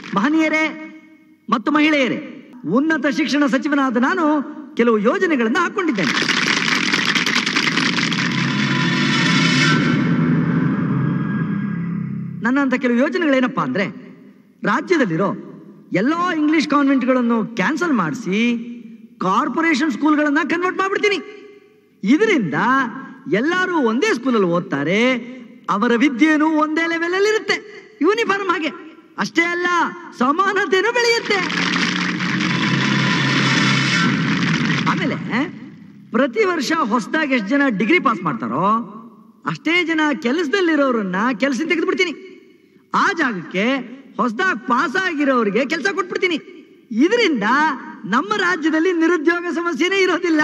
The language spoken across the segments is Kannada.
ಮಹನೀಯರೇ ಮತ್ತು ಮಹಿಳೆಯರೇ ಉನ್ನತ ಶಿಕ್ಷಣ ಸಚಿವನಾದ ನಾನು ಕೆಲವು ಯೋಜನೆಗಳನ್ನು ಹಾಕೊಂಡಿದ್ದೇನೆ ನನ್ನಂತ ಕೆಲವು ಯೋಜನೆಗಳೇನಪ್ಪಾ ಅಂದ್ರೆ ರಾಜ್ಯದಲ್ಲಿರೋ ಎಲ್ಲ ಇಂಗ್ಲಿಷ್ ಕಾನ್ವೆಂಟ್ಗಳನ್ನು ಕ್ಯಾನ್ಸಲ್ ಮಾಡಿಸಿ ಕಾರ್ಪೊರೇಷನ್ ಸ್ಕೂಲ್ಗಳನ್ನ ಕನ್ವರ್ಟ್ ಮಾಡ್ಬಿಡ್ತೀನಿ ಇದರಿಂದ ಎಲ್ಲರೂ ಒಂದೇ ಸ್ಕೂಲಲ್ಲಿ ಓದ್ತಾರೆ ಅವರ ವಿದ್ಯೆನೂ ಒಂದೇ ಲೆವೆಲ್ ಅಲ್ಲಿ ಇರುತ್ತೆ ಯೂನಿಫಾರ್ಮ್ ಹಾಗೆ ಅಷ್ಟೇ ಅಲ್ಲ ಸಮಾನತೆನೂ ಬೆಳೆಯುತ್ತೆ ಆಮೇಲೆ ಪ್ರತಿ ವರ್ಷ ಹೊಸದಾಗಿ ಎಷ್ಟು ಜನ ಡಿಗ್ರಿ ಪಾಸ್ ಮಾಡ್ತಾರೋ ಅಷ್ಟೇ ಜನ ಕೆಲಸದಲ್ಲಿರೋರನ್ನ ಕೆಲಸ ತೆಗೆದು ಬಿಡ್ತೀನಿ ಆ ಜಾಗಕ್ಕೆ ಹೊಸದಾಗಿ ಪಾಸ್ ಆಗಿರೋರಿಗೆ ಕೆಲಸ ಕೊಟ್ಬಿಡ್ತೀನಿ ಇದರಿಂದ ನಮ್ಮ ರಾಜ್ಯದಲ್ಲಿ ನಿರುದ್ಯೋಗ ಸಮಸ್ಯೆನೇ ಇರೋದಿಲ್ಲ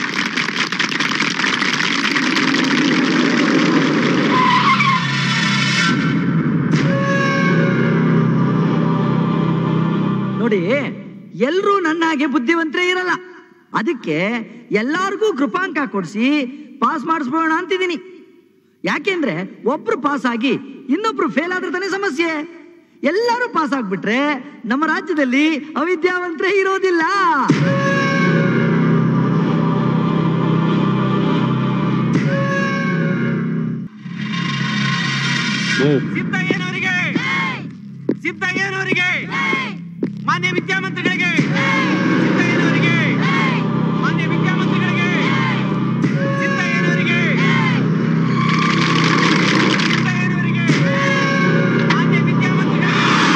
ನೋಡಿ ಎಲ್ರೂ ನನ್ನ ಹಾಗೆ ಬುದ್ಧಿವಂತರೇ ಇರಲ್ಲ ಅದಕ್ಕೆ ಎಲ್ಲಾರ್ಗೂ ಕೃಪಾಂಕ ಕೊಡಿಸಿ ಪಾಸ್ ಮಾಡಿಸ್ಬೋಣ ಅಂತಿದ್ದೀನಿ ಯಾಕೆಂದ್ರೆ ಒಬ್ರು ಪಾಸ್ ಆಗಿ ಇನ್ನೊಬ್ರು ಫೇಲ್ ಆದ್ರೆ ತಾನೇ ಸಮಸ್ಯೆ ಎಲ್ಲರೂ ಪಾಸ್ ಆಗ್ಬಿಟ್ರೆ ನಮ್ಮ ರಾಜ್ಯದಲ್ಲಿ ಅವಿದ್ಯಾವಂತರೇ ಇರೋದಿಲ್ಲ ಸಿದ್ದಯ್ಯನವರಿಗೆ ಸಿದ್ದಯ್ಯನವರಿಗೆ ಮಾನ್ಯ ವಿದ್ಯಾಮಂತ್ರಿಗಳಿಗೆ ಸಿದ್ದಯ್ಯನವರಿಗೆ ಮಾನ್ಯ ವಿದ್ಯಾಮಂತ್ರಿಗಳಿಗೆ ಸಿದ್ದಯ್ಯನವರಿಗೆ ಸಿದ್ದಯ್ಯನವರಿಗೆ ಮಾನ್ಯ ವಿದ್ಯಾಮಂತ್ರಿಗಳಿಗೆ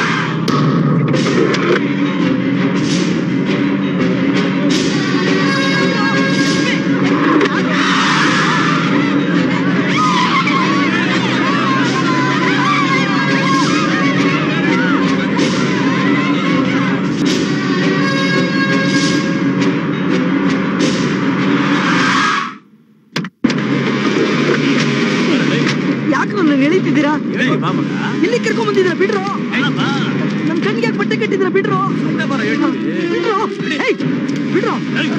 ಯಾಕೆ ನನ್ನ ಎಳಿತಿದ್ದೀರಾ ಇಲ್ಲಿ ಕರ್ಕೊಂಡ್ ಬಂದಿದ್ದೀರಾ ಬಿಡ್ರು ನಮ್ ಕಣ್ಣಿಗೆ ಯಾಕೆ ಬಟ್ಟೆ ಕಟ್ಟಿದ್ದೀರಾ ಬಿಡ್ರು ಬಿಡ್ರು ಏಯ್, ಬಿಡ್ರು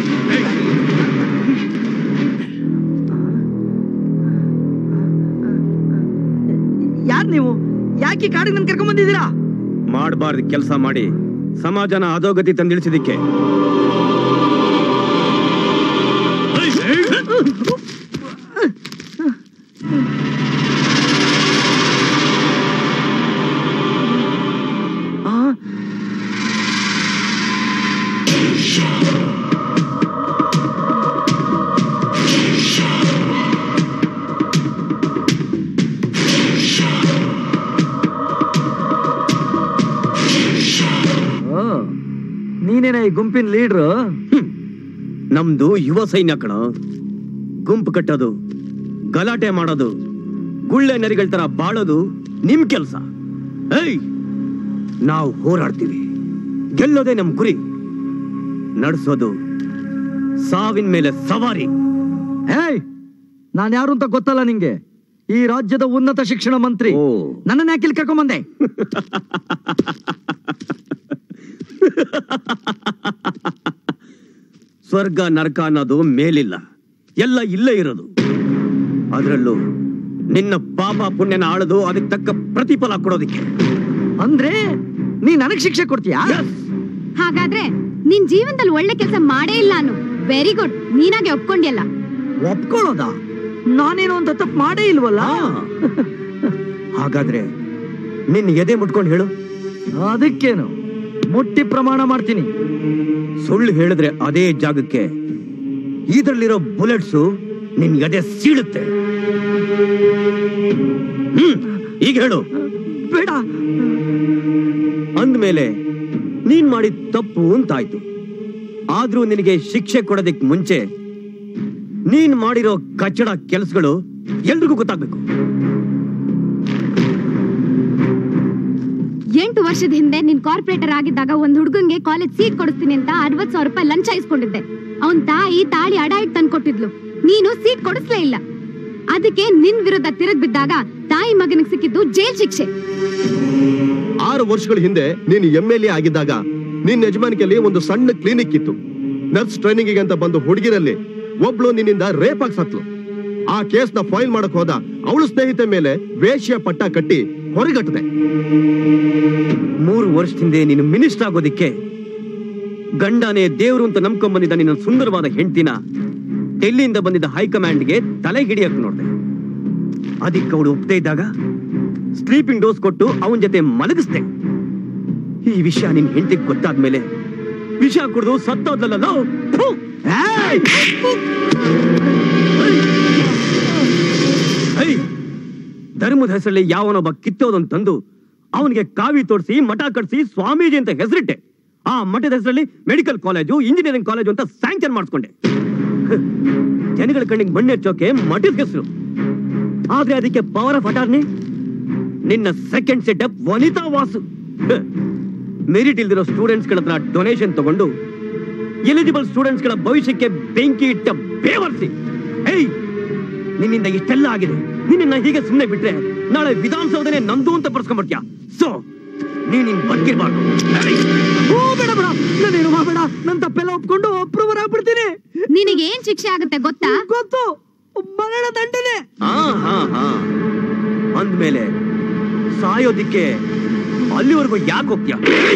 ಯಾರ್ ನೀವು ಯಾಕೆ ಕಾಡಿಗೆ ನನ್ ಕರ್ಕೊಂಡ್ ಬಂದಿದ್ದೀರಾ ಮಾಡಬಾರ್ದು ಕೆಲಸ ಮಾಡಿ ಸಮಾಜನ ಅಧೋಗತಿ ತಂದಿಳಿಸಿದಿಕ್ಕೆ ಆ ಓ, ನೀನೇನ ಈ ಗುಂಪಿನ ಲೀಡ್ರು ನಮ್ದು ಯುವ ಸೈನ್ಯ ಕಣ ಗುಂಪು ಕಟ್ಟೋದು ಗಲಾಟೆ ಮಾಡೋದು ಗುಳ್ಳೆ ನರಿಗಳ ತರ ಬಾಳೋದು ನಿಮ್ ಕೆಲ್ಸ ಏಯ್ ನಾವು ಹೋರಾಡ್ತೀವಿ ಗೆಲ್ಲೋದೇ ನಮ್ ಗುರಿ ನಡೆಸೋದು ಸಾವಿನ ಮೇಲೆ ಸವಾರಿ ಏಯ್ ನಾನು ಯಾರು ಅಂತ ಗೊತ್ತಲ್ಲ ನಿಂಗೆ ಈ ರಾಜ್ಯದ ಉನ್ನತ ಶಿಕ್ಷಣ ಮಂತ್ರಿ ಓ. ನನ್ನನ್ನ ಯಾಕೆ ಇಲ್ಲಿ ಕರ್ಕೊಂಬಂದೆ ಸ್ವರ್ಗ ನರಕ ಅನ್ನೋದು ಮೇಲಿಲ್ಲ ಎಲ್ಲ ಇಲ್ಲೇ ಇರೋದು ಅದರಲ್ಲೂ ನಿನ್ನ ಪಾಪ ಪುಣ್ಯನ ಆಳದು ಅದಕ್ಕೆ ತಕ್ಕ ಪ್ರತಿಫಲ ಕೊಡೋದಿಕ್ಕೆ ಅಂದ್ರೆ ನೀ ನನಗ್ ಶಿಕ್ಷೆ ಕೊಡ್ತೀಯಾ ಹಾಗಾದ್ರೆ ನಿನ್ ಜೀವನದಲ್ಲಿ ಒಳ್ಳೆ ಕೆಲಸ ಮಾಡೇ ಇಲ್ಲ ಅನ್ನು ವೆರಿ ಗುಡ್ ನೀನಾಗೆ ಒಪ್ಕೊಂಡ್ಯಲ್ಲ ಒಪ್ಕೊಳ್ಳೋದ ನಾನೇನು ಅಂತ ತಪ್ಪು ಮಾಡೇ ಇಲ್ವಲ್ಲ ಹಾಗಾದ್ರೆ ನಿನ್ನ ಎದೆ ಮುಟ್ಕೊಂಡು ಹೇಳು ಅದಕ್ಕೇನು ಮುಟ್ಟಿ ಪ್ರಮಾಣ ಮಾಡ್ತೀನಿ ಸುಳ್ಳು ಹೇಳಿದ್ರೆ ಅದೇ ಜಾಗಕ್ಕೆ ಇದರಲ್ಲಿರೋ ಬುಲೆಟ್ಸು ನಿನ್ ಎದೆ ಸೀಳುತ್ತೆ ಹ್ಮ್ ಈಗ ಹೇಳು ಬೇಡ ಅಂದ್ಮೇಲೆ ನೀನ್ ಮಾಡಿದ ತಪ್ಪು ಅಂತಾಯ್ತು ಆದ್ರೂ ನಿನಗೆ ಶಿಕ್ಷೆ ಕೊಡೋದಕ್ ಮುಂಚೆ ನೀನ್ ಮಾಡಿರೋ ಕಚ್ಚಡ ಕೆಲಸಗಳು ಎಲ್ರಿಗೂ ಗೊತ್ತಾಗ್ಬೇಕು ಎಂಟು ವರ್ಷದ ಹಿಂದೆ ನಿನ್ ಕಾರ್ಪೊರೇಟರ್ ಆಗಿದ್ದಾಗ ಒಂದ್ ಹುಡುಗಂಗೆ ಕಾಲೇಜ್ ಸೀಟ್ ಕೊಡಿಸ್ತೀನಿ ಅಂತ ಅರವತ್ ಸಾವಿರ ರೂಪಾಯಿ ಲಂಚ ಇಸ್ಕೊಂಡಿದ್ದೆ ಅವನ್ ತಾಯಿ ತಾಳಿ ಅಡ ಇಟ್ಟು ತಂದು ಕೊಟ್ಟಿದ್ಲು ನೀನು ಸೀಟ್ ಕೊಡಿಸ್ಲೇ ಇಲ್ಲ ಅದಕ್ಕೆ ನಿನ್ ವಿರುದ್ಧ ತಿರುಗ್ ಬಿದ್ದಾಗ ತಾಯಿ ಮಗನಿಗೆ ಸಿಕ್ಕಿದ್ದು ಜೈಲ್ ಶಿಕ್ಷೆ ಆರು ವರ್ಷಗಳ ಹಿಂದೆ ನೀನು ಎಂ ಎಲ್ ಎ ಆಗಿದ್ದಾಗ ನಿನ್ನ ಯಜಮಾನಿಕೆಯಲ್ಲಿ ಒಂದು ಸಣ್ಣ ಕ್ಲಿನಿಕ್ ಇತ್ತು ನರ್ಸ್ ಟ್ರೈನಿಂಗ್ ಅಂತ ಬಂದು ಹುಡುಗಿರಲ್ಲಿ ಒಬ್ಳು ನಿನ್ನಿಂದ ರೇಪ್ ಆಗಿ ಸತ್ಲು ಆ ಕೇಸ್ ನ ಫೈಲ್ ಮಾಡಕ್ ಹೋದ ಅವಳು ಸ್ನೇಹಿತೆ ಮೇಲೆ ವೇಶ್ಯ ಪಟ್ಟ ಕಟ್ಟಿ ಹೊರಗಟ್ಟದೆ ಮೂರು ವರ್ಷದ ಹಿಂದೆ ನೀನು ಮಿನಿಸ್ಟರ್ ಆಗೋದಿಕ್ಕೆ ಗಂಡನೇ ದೇವ್ರು ಅಂತ ನಂಬ್ಕೊಂಡ್ ಬಂದಿದ್ದ ನಿನ್ನ ಸುಂದರವಾದ ಹೆಂಡತಿನ ಡೆಲ್ಲಿಯಿಂದ ಬಂದಿದ್ದ ಹೈಕಮಾಂಡ್ಗೆ ತಲೆ ಹಿಡಿಯಕ್ ನೋಡ್ದೆ ಅದಕ್ಕೆ ಅವಳು ಒಪ್ಪದೇ ಇದ್ದಾಗ ಸ್ಲೀಪಿಂಗ್ ಡೋಸ್ ಕೊಟ್ಟು ಅವನ ಜೊತೆ ಮಲಗಿಸ್ದೆ ಈ ವಿಷಯ ನಿನ್ ಹೆಂಡತಿಗೆ ಗೊತ್ತಾದ್ಮೇಲೆ ವಿಷ ಕುಡಿದು ಸತ್ತೋದ್ಲಲ್ಲ ಏಯ್! ಐ ಧರ್ಮದ ಹೆಸರಲ್ಲಿ ಯಾವನೊಬ್ಬ ಕಿತ್ತೋದನ್ ತಂದು ಅವನಿಗೆ ಕಾವಿ ತೋರಿಸಿ ಮಠ ಕಟ್ಸಿ ಸ್ವಾಮೀಜಿ ಅಂತ ಹೆಸರಿಟ್ಟೆ ಆ ಮಠದ ಹೆಸರಲ್ಲಿ ಮೆಡಿಕಲ್ ಕಾಲೇಜು ಇಂಜಿನಿಯರಿಂಗ್ ಕಾಲೇಜು ಅಂತ ಸ್ಯಾಂಕ್ಷನ್ ಮಾಡಿಸ್ಕೊಂಡೆ ಹ, ಜನಗಳ ಕಣ್ಣಿಗೆ ಮಣ್ಣೆಚ್ಚೋಕೆ ಮಠದ ಹೆಸರು ಆದ್ರೆ ಅದಕ್ಕೆ ಪವರ್ ಆಫ್ ಅಟಾರ್ನಿ ನಿನ್ನ ಸೆಕೆಂಡ್ ಸೆಟಪ್ ವನಿತಾ ವಾಸು ಹ, ಮೆರಿಟ್ ಇಲ್ದಿರೋ ಸ್ಟೂಡೆಂಟ್ಸ್ ಗಳ ಹತ್ರ ಡೊನೇಷನ್ ತಗೊಂಡು ಎಲಿಜಿಬಲ್ ಸ್ಟೂಡೆಂಟ್ಸ್ ಗಳ ಭವಿಷ್ಯಕ್ಕೆ ಬೆಂಕಿ ಇಟ್ಟ ಬೇವರ್ಸಿ ಏಯ್ ನಿನ್ನಿಂದ ಇಷ್ಟೆಲ್ಲ ಆಗಿದೆ ನಿನ್ನ ಹೀಗೆ ಸುಮ್ಮನೆ ಬಿಟ್ರೆ ನಾಳೆ ವಿಧಾನಸೌಧನೇ ನಂದು ಅಂತ ಬರ್ಸ್ಕೊಂಡ್ಬಿಡ್ತೀಯ ಸೊ ನೀನ್ ನಿನ್ ಬದುಕಿರ್ಬಾರ್ದು ಓ ಬೇಡ ಬೇಡ ನಾನೇನು ಮಾಡಬೇಡ ನನ್ನ ತಪ್ಪೆಲ್ಲ ಒಪ್ಕೊಂಡು ಅಪ್ರೂವರ್ ಆಗ್ಬಿಡ್ತೀನಿ ನಿನಗೆ ಏನ್ ಶಿಕ್ಷೆ ಆಗುತ್ತೆ ಗೊತ್ತಾ ಗೊತ್ತು ಮರಣ ದಂಡನೆ ಹಾ ಹಾ ಹಾ ಅಂದ್ಮೇಲೆ ಸಾಯೋದಿಕ್ಕೆ ಅಲ್ಲಿವರೆಗೂ ಯಾಕೆ ಹೋಗ್ತೀಯ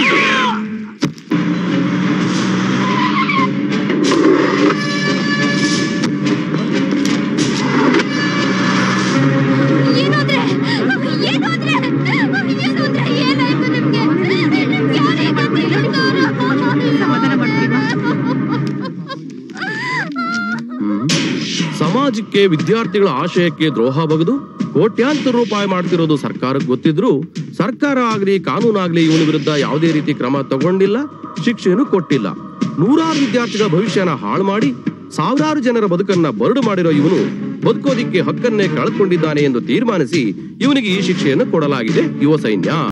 ಏನು ಅಂದ್ರೆ ಏನು ಅಂದ್ರೆ ಏನು ಅಂದ್ರೆ ಏನಾಯ್ತು ನಿಮ್ಗೆ ನಿಮ್ಗೆ ಯಾರೇ ಸಮಾಧಾನ ಸಮಾಜಕ್ಕೆ ವಿದ್ಯಾರ್ಥಿಗಳ ಆಶಯಕ್ಕೆ ದ್ರೋಹ ಬಗೆದು ಕೋಟ್ಯಾಂತರ ರೂಪಾಯಿ ಮಾಡ್ತಿರೋದು ಸರ್ಕಾರಕ್ಕೆ ಗೊತ್ತಿದ್ರು ಸರ್ಕಾರ ಆಗ್ಲಿ ಕಾನೂನಾಗ್ಲಿ ಇವನ ವಿರುದ್ಧ ಯಾವುದೇ ರೀತಿ ಕ್ರಮ ತಗೊಂಡಿಲ್ಲ ಶಿಕ್ಷೆನೂ ಕೊಟ್ಟಿಲ್ಲ ನೂರಾರು ವಿದ್ಯಾರ್ಥಿಗಳ ಭವಿಷ್ಯನ ಹಾಳು ಮಾಡಿ ಸಾವಿರಾರು ಜನರ ಬದುಕನ್ನ ಬರಡು ಮಾಡಿರೋ ಇವನು ಬದುಕೋದಿಕ್ಕೆ ಹಕ್ಕನ್ನೇ ಕಳೆದುಕೊಂಡಿದ್ದಾನೆ ಎಂದು ತೀರ್ಮಾನಿಸಿ ಇವನಿಗೆ ಈ ಶಿಕ್ಷೆಯನ್ನು ಕೊಡಲಾಗಿದೆ ಯುವ ಸೈನ್ಯ